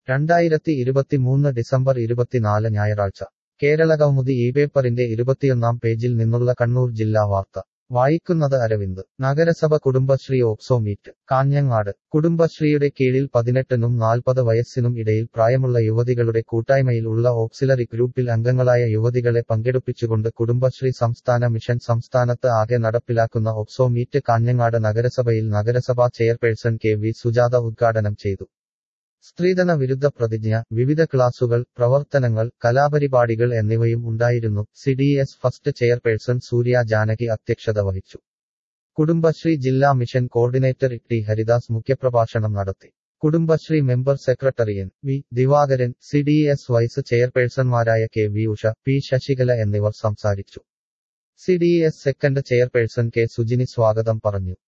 രണ്ടായിരത്തി ഇരുപത്തിമൂന്ന് ഡിസംബർ ഇരുപത്തിനാല് ഞായറാഴ്ച കേരള കൗമുദി ഈ പേപ്പറിന്റെ ഇരുപത്തിയൊന്നാം പേജിൽ നിന്നുള്ള കണ്ണൂർ ജില്ലാ വാർത്ത വായിക്കുന്നത് അരവിന്ദ് നഗരസഭ കുടുംബശ്രീ ഓപ്സോ മീറ്റ് കാഞ്ഞങ്ങാട് കുടുംബശ്രീയുടെ കീഴിൽ പതിനെട്ടിനും നാൽപ്പത് വയസ്സിനും ഇടയിൽ പ്രായമുള്ള യുവതികളുടെ കൂട്ടായ്മയിൽ ഉള്ള ഓക്സിലറി ഗ്രൂപ്പിൽ അംഗങ്ങളായ യുവതികളെ പങ്കെടുപ്പിച്ചുകൊണ്ട് കുടുംബശ്രീ സംസ്ഥാന മിഷൻ സംസ്ഥാനത്ത് ആകെ നടപ്പിലാക്കുന്ന ഓപ്സോ മീറ്റ് കാഞ്ഞങ്ങാട് നഗരസഭയിൽ നഗരസഭാ ചെയർപേഴ്സൺ കെ വി സുജാത ഉദ്ഘാടനം ചെയ്തു സ്ത്രീധന വിരുദ്ധ പ്രതിജ്ഞ വിവിധ ക്ലാസുകൾ പ്രവർത്തനങ്ങൾ കലാപരിപാടികൾ എന്നിവയും ഉണ്ടായിരുന്നു C D S first chairperson Surya Janaki അധ്യക്ഷത വഹിച്ചു കുടുംബശ്രീ ജില്ലാ മിഷൻ കോർഡിനേറ്റർ ടി ഹരിദാസ് മുഖ്യപ്രഭാഷണം നടത്തി Kudumbashree member secretary N V Divakaran C D S vice ചെയർപേഴ്സൺമാരായ K V Usha P Sasikala എന്നിവർ സംസാരിച്ചു C D S second chairperson K Sujini സ്വാഗതം പറഞ്ഞു